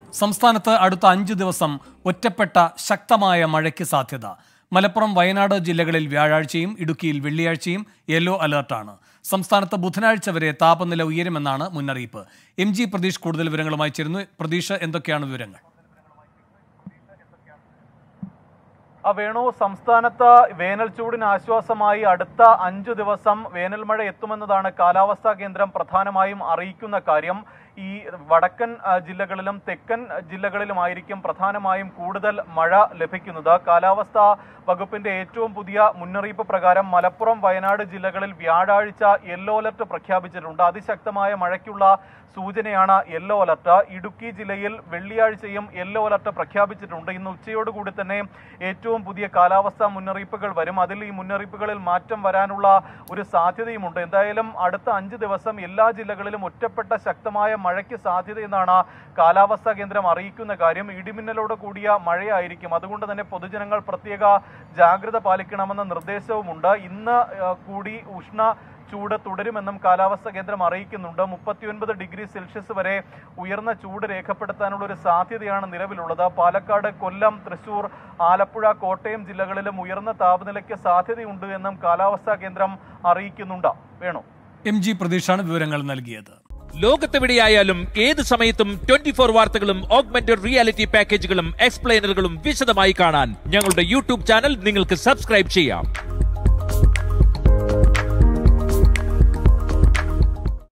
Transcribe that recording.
സംസ്ഥാനത്ത് അടുത്ത അഞ്ചു ദിവസം ഒറ്റപ്പെട്ട ശക്തമായ മഴയ്ക്ക് സാധ്യത മലപ്പുറം വയനാട് ജില്ലകളിൽ വ്യാഴാഴ്ചയും ഇടുക്കിയിൽ വെള്ളിയാഴ്ചയും യെല്ലോ അലർട്ടാണ് സംസ്ഥാനത്ത് ബുധനാഴ്ച വരെ താപനില ഉയരുമെന്നാണ് മുന്നറിയിപ്പ് എം ജി പ്രതീഷ് കൂടുതൽ വിവരങ്ങളുമായി ചേരുന്നു പ്രതീഷ് എന്തൊക്കെയാണ് വിവരങ്ങൾ ആ വേണു സംസ്ഥാനത്ത് വേനൽ ചൂടിന് ആശ്വാസമായി അടുത്ത അഞ്ചു ദിവസം വേനൽ മഴ എത്തുമെന്നതാണ് കാലാവസ്ഥാ കേന്ദ്രം പ്രധാനമായും അറിയിക്കുന്ന കാര്യം ഈ വടക്കൻ ആ, ജില്ലകളിലും തെക്കൻ ജില്ലകളിലുമായിരിക്കും പ്രധാനമായും കൂടുതൽ മഴ ലഭിക്കുന്നത് കാലാവസ്ഥാ വകുപ്പിന്റെ ഏറ്റവും പുതിയ മുന്നറിയിപ്പ് പ്രകാരം മലപ്പുറം വയനാട് ജില്ലകളിൽ വ്യാഴാഴ്ച യെല്ലോ അലർട്ട് പ്രഖ്യാപിച്ചിട്ടുണ്ട് അതിശക്തമായ മഴയ്ക്കുള്ള സൂചനയാണ് യെല്ലോ അലർട്ട് ഇടുക്കി ജില്ലയിൽ വെള്ളിയാഴ്ചയും യെല്ലോ അലർട്ട് പ്രഖ്യാപിച്ചിട്ടുണ്ട് ഇന്ന് ഉച്ചയോടുകൂടി തന്നെ ഏറ്റവും പുതിയ കാലാവസ്ഥാ മുന്നറിയിപ്പുകൾ വരും അതിൽ ഈ മുന്നറിയിപ്പുകളിൽ മാറ്റം വരാനുള്ള ഒരു സാധ്യതയുമുണ്ട് എന്തായാലും അടുത്ത അഞ്ച് ദിവസം എല്ലാ ജില്ലകളിലും ഒറ്റപ്പെട്ട ശക്തമായ മഴയ്ക്ക് സാധ്യതയെന്നാണ് കാലാവസ്ഥാ കേന്ദ്രം അറിയിക്കുന്ന കാര്യം ഇടിമിന്നലോട് കൂടിയ മഴയായിരിക്കും അതുകൊണ്ട് തന്നെ പൊതുജനങ്ങൾ പ്രത്യേക ജാഗ്രത പാലിക്കണമെന്ന നിർദ്ദേശവുമുണ്ട് ഇന്ന് ആ, കൂടി ഉഷ്ണ ചൂട് തുടരുമെന്നും കാലാവസ്ഥാ കേന്ദ്രം അറിയിക്കുന്നുണ്ട് മുപ്പത്തിയൊൻപത് ഡിഗ്രി സെൽഷ്യസ് വരെ ഉയർന്ന ചൂട് രേഖപ്പെടുത്താനുള്ള ഒരു സാധ്യതയാണ് നിലവിലുള്ളത് പാലക്കാട് കൊല്ലം തൃശൂർ ആലപ്പുഴ കോട്ടയം ജില്ലകളിലും ഉയർന്ന താപനിലയ്ക്ക് സാധ്യതയുണ്ട് എന്നും കാലാവസ്ഥാ കേന്ദ്രം അറിയിക്കുന്നുണ്ട് വേണു എം ജി പ്രതീഷാണ് വിവരങ്ങൾ നൽകിയത് ലോകത്തെവിടെയായാലും ഏത് സമയത്തും ട്വന്റി ഫോർ വാർത്തകളും ഓഗ്മെന്റഡ് റിയാലിറ്റി പാക്കേജുകളും എക്സ്പ്ലെയിനറുകളും വിശദമായി കാണാൻ ഞങ്ങളുടെ യൂട്യൂബ് ചാനൽ നിങ്ങൾക്ക് സബ്സ്ക്രൈബ് ചെയ്യാം